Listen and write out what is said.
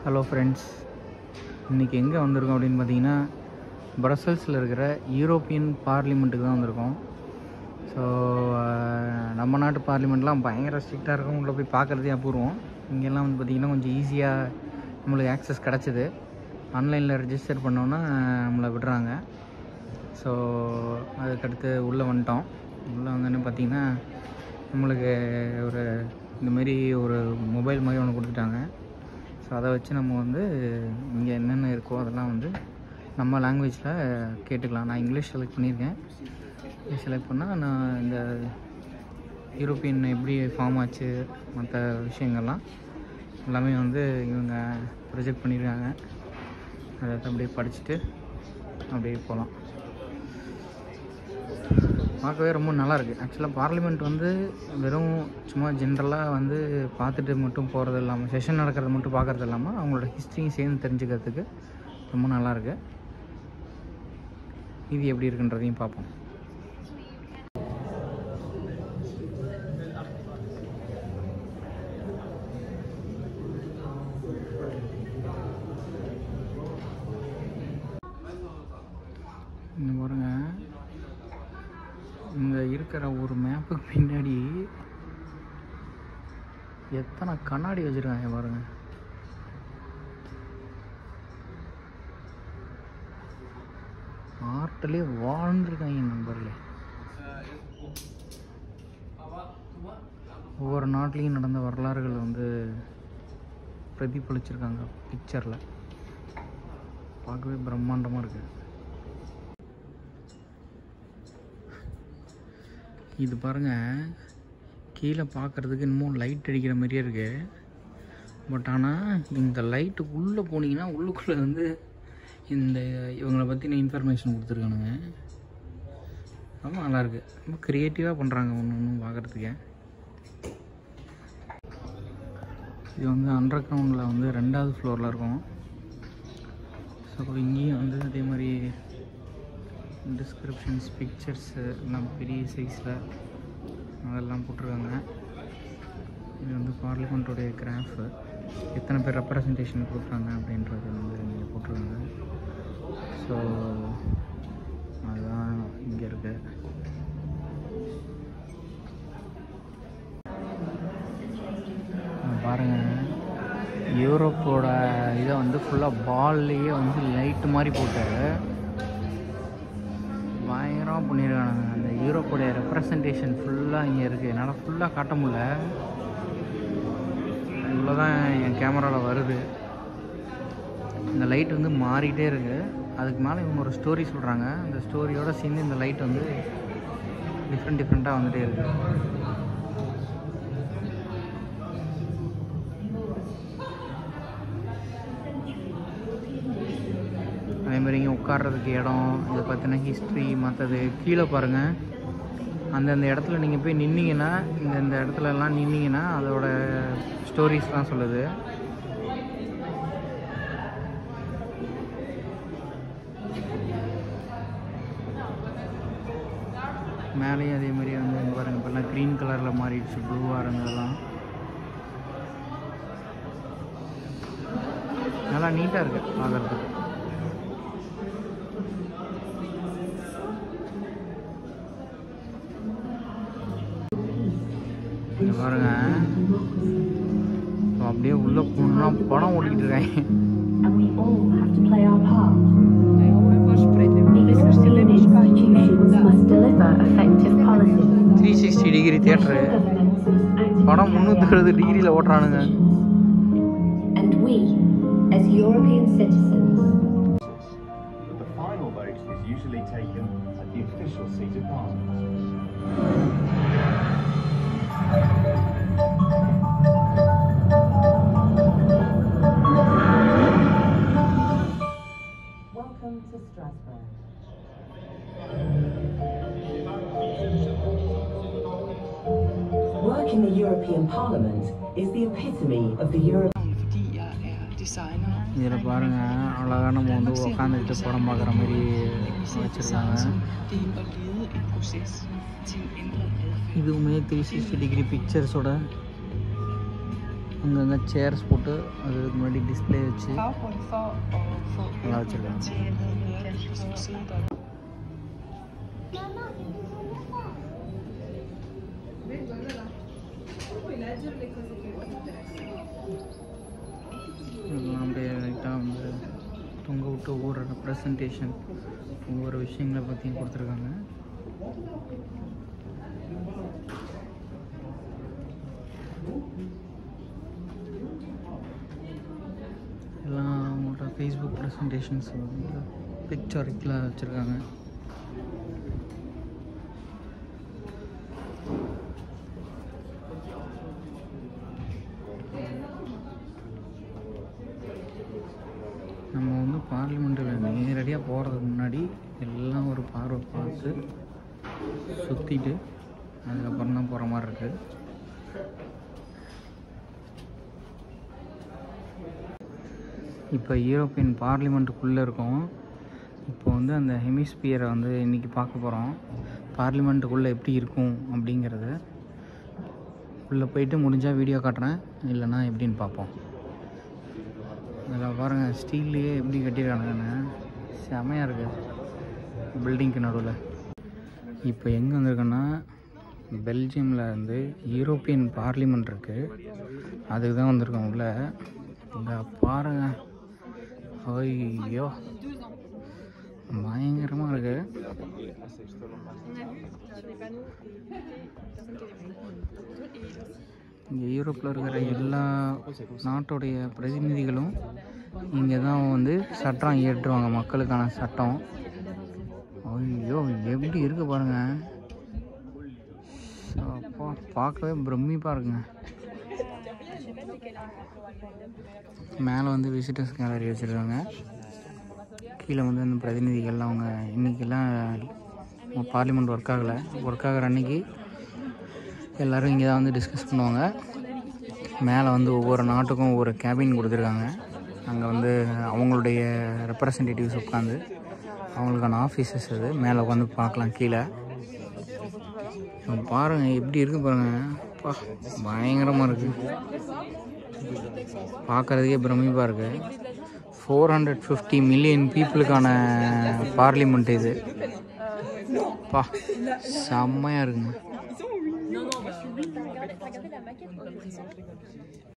Hello friends இன்றைக்கி எங்கே வந்திருக்கோம் அப்படின்னு பார்த்தீங்கன்னா பிரசல்ஸில் இருக்கிற யூரோப்பியன் பார்லிமெண்ட்டுக்கு தான் வந்திருக்கோம் ஸோ நம்ம நாட்டு பார்லிமெண்ட்லாம் பயங்கர ஸ்ட்ரிக்டாக இருக்கும் உள்ள போய் பார்க்குறதே அபூர்வம் இங்கெல்லாம் வந்து பார்த்திங்கன்னா கொஞ்சம் ஈஸியாக நம்மளுக்கு ஆக்சஸ் கிடச்சிது ஆன்லைனில் ரெஜிஸ்டர் பண்ணோன்னா நம்மளை விடுறாங்க ஸோ அதுக்கடுத்து உள்ளே வந்துட்டோம் உள்ளே வந்தோன்னு பார்த்தீங்கன்னா நம்மளுக்கு ஒரு இந்த மாதிரி ஒரு மொபைல் மாதிரி ஒன்று கொடுத்துட்டாங்க ஸோ அதை வச்சு நம்ம வந்து இங்கே என்னென்ன இருக்கோ அதெல்லாம் வந்து நம்ம லாங்குவேஜில் கேட்டுக்கலாம் நான் இங்கிலீஷ் செலக்ட் பண்ணியிருக்கேன் செலக்ட் பண்ணால் நான் இந்த யூரோப்பியன் எப்படி ஃபார்ம் ஆச்சு மற்ற விஷயங்கள்லாம் எல்லாமே வந்து இவங்க ப்ரொஜெக்ட் பண்ணியிருக்காங்க அதை அப்படியே படிச்சுட்டு அப்படியே போகலாம் பார்க்கவே ரொம்ப நல்லா இருக்குது ஆக்சுவலாக பார்லிமெண்ட் வந்து வெறும் சும்மா ஜென்ரலாக வந்து பார்த்துட்டு மட்டும் போகிறது இல்லாமல் செஷன் நடக்கிறது மட்டும் பார்க்குறது இல்லாமல் அவங்களோட ஹிஸ்ட்ரியும் சேர்ந்து தெரிஞ்சுக்கிறதுக்கு ரொம்ப நல்லா இருக்கு இது எப்படி இருக்குன்றதையும் பார்ப்போம் இங்க பாருங்க இங்கே இருக்கிற ஒரு மேப்புக்கு பின்னாடி எத்தனை கண்ணாடி வச்சுருக்காங்க பாருங்க ஆர்ட்லேயே வாழ்ந்துருக்காங்க நண்பர்களே ஒவ்வொரு நாட்டிலையும் நடந்த வரலாறுகள் வந்து பிரதிபலிச்சிருக்காங்க பிக்சரில் பார்க்கவே பிரம்மாண்டமாக இருக்குது இது பாருங்க கீழே பார்க்குறதுக்கு இன்னமும் லைட் அடிக்கிற மாதிரியே இருக்கு பட் ஆனால் இந்த லைட்டு உள்ளே போனீங்கன்னா உள்ளுக்குள்ளே வந்து இந்த இவங்களை பற்றின இன்ஃபர்மேஷன் கொடுத்துருக்கானுங்க ரொம்ப நல்லாயிருக்கு ரொம்ப க்ரியேட்டிவாக பண்ணுறாங்க ஒன்று ஒன்று பார்க்குறதுக்கு இது வந்து அண்டர் கிரவுண்டில் வந்து ரெண்டாவது ஃப்ளோரில் இருக்கும் ஸோ இங்கேயும் வந்து அதே மாதிரி டிஸ்கிரிப்ஷன்ஸ் பிக்சர்ஸு எல்லாம் பெரிய சைஸில் அதெல்லாம் போட்டிருக்காங்க இது வந்து பார்லிமெண்ட்டோடைய கிராஃபு எத்தனை பேர் ரெப்ரசன்டேஷன் கொடுக்குறாங்க அப்படின்றது வந்து இங்கே போட்டிருக்காங்க ஸோ அதுதான் இங்கே இருக்கு பாருங்கள் யூரோப்போட இதை வந்து ஃபுல்லாக பால்லையே வந்து லைட்டு மாதிரி போட்டு பயங்கரமாக பண்ணியிருக்கானுங்க அந்த யூரோப்போடைய ரெப்ரசன்டேஷன் ஃபுல்லாக இங்கே இருக்குது என்னால் ஃபுல்லாக காட்ட முடியல இவ்வளோ தான் என் கேமராவில் வருது இந்த லைட் வந்து மாறிட்டே இருக்குது அதுக்கு மேலே இவங்க ஒரு ஸ்டோரி சொல்கிறாங்க அந்த ஸ்டோரியோட சேர்ந்து இந்த லைட் வந்து டிஃப்ரெண்ட் டிஃப்ரெண்ட்டாக வந்துகிட்டே இருக்குது அதே மாதிரி இங்கே உட்கார்றதுக்கு இடம் இதை பற்றின ஹிஸ்ட்ரி மற்றது கீழே பாருங்கள் அந்தந்த இடத்துல நீங்கள் போய் நின்னீங்கன்னா இந்த இந்த இடத்துலலாம் நின்னீங்கன்னா அதோட ஸ்டோரிஸ்லாம் சொல்லுது மேலேயும் அதே மாதிரி வந்து இங்கே பாருங்கள் இப்போல்லாம் க்ரீன் கலரில் மாறிடுச்சு ப்ளூவாக இருந்ததெல்லாம் நல்லா நீட்டாக இருக்குது பார்க்குறதுக்கு இங்க பாருங்க இப்போ அப்படியே உள்ள போனா படம் ஓடிக்கிட்டு இருக்காங்க and we all have to play our part. These institutions must deliver effective policy. Three sixty degree theatre Governments act படம் முந்நூற்றி அறுபது டிகிரியில் ஓட்டுறானுங்க and we, as European citizens, but the final vote is usually taken at the official seat of Parliament. welcome to Strasbourg. Work in the European Parliament is the epitome of the Euro. fordi jeg er designer. இதில் பாருங்க அழகாக நம்ம வந்து உக்காந்துக்கிட்டு படம் பார்க்குற மாதிரி வச்சுருக்காங்க Det er at lede en proces til en ændret adfærd. இதுவுமே த்ரீ சிக்ஸ்டி டிகிரி பிக்சர்ஸோட அங்கங்கே சேர்ஸ் போட்டு அதுக்கு முன்னாடி டிஸ்ப்ளே வச்சு Baggrund for at få நல்லா வச்சுருக்காங்க til noget mere skulle sidde der. இதெல்லாம் அப்படியே லைட்டாக வந்து தொங்க விட்டு ஒவ்வொரு ரெப்ரசன்டேஷன் ஒவ்வொரு விஷயங்களை பற்றியும் கொடுத்துருக்காங்க எல்லாம் அவங்களோட ஃபேஸ்புக் ப்ரெசன்டேஷன்ஸ் பிக்சரிக்கெலாம் வச்சுருக்காங்க நம்ம வந்து பார்லிமெண்ட்டில் நேரடியாக போகிறதுக்கு முன்னாடி எல்லாம் ஒரு பார்வை பார்த்து சுற்றிட்டு அதுக்கப்புறம் தான் போகிற மாதிரி இருக்குது இப்போ யூரோப்பியன் பார்லிமெண்ட்டுக்குள்ளே இருக்கோம் இப்போ வந்து அந்த ஹெமிஸ்பியரை வந்து இன்றைக்கி பார்க்க போகிறோம் பார்லிமெண்ட்டுக்குள்ளே எப்படி இருக்கும் அப்படிங்கிறத உள்ளே போயிட்டு முடிஞ்சால் வீடியோ காட்டுறேன் இல்லைன்னா எப்படின்னு பார்ப்போம் அதில் பாருங்கள் ஸ்டீல்லையே எப்படி கட்டியிருக்கானுங்கன்னு செமையாக இருக்குது பில்டிங்க்கு நடுவில் இப்போ எங்கே வந்திருக்கேன்னா பெல்ஜியமில் வந்து யூரோப்பியன் பார்லிமெண்ட் இருக்குது அதுக்கு தான் வந்திருக்கோம் உள்ள இங்கே பாருங்க ஐயோ பயங்கரமாக இருக்கு இங்கே யூரோப்பில் இருக்கிற எல்லா நாட்டுடைய பிரதிநிதிகளும் இங்கே தான் வந்து சட்டம் இயற்றுவாங்க மக்களுக்கான சட்டம் ஐயோ எப்படி இருக்கு பாருங்க அப்பா பார்க்கவே பிரமிப்பாக இருக்குங்க மேலே வந்து விசிட்டர்ஸ் கேலரி வச்சுருக்காங்க கீழே வந்து அந்த பிரதிநிதிகள் அவங்க இன்றைக்கெல்லாம் பார்லிமெண்ட் ஒர்க் ஆகலை ஒர்க் ஆகிற அன்னைக்கு எல்லோரும் இங்கே தான் வந்து டிஸ்கஸ் பண்ணுவாங்க மேலே வந்து ஒவ்வொரு நாட்டுக்கும் ஒவ்வொரு கேபின் கொடுத்துருக்காங்க அங்கே வந்து அவங்களுடைய ரெப்ரசன்டேட்டிவ்ஸ் உட்காந்து அவங்களுக்கான ஆஃபீஸஸ் அது மேலே உட்காந்து பார்க்கலாம் கீழே பாருங்கள் எப்படி இருக்கு பாருங்கள் அப்பா பயங்கரமாக இருக்குது பார்க்குறதுக்கே பிரமிப்பாக இருக்குது ஃபோர் ஹண்ட்ரட் ஃபிஃப்டி மில்லியன் பீப்புளுக்கான பார்லிமெண்ட் இது பா செம்மையாக இருக்குங்க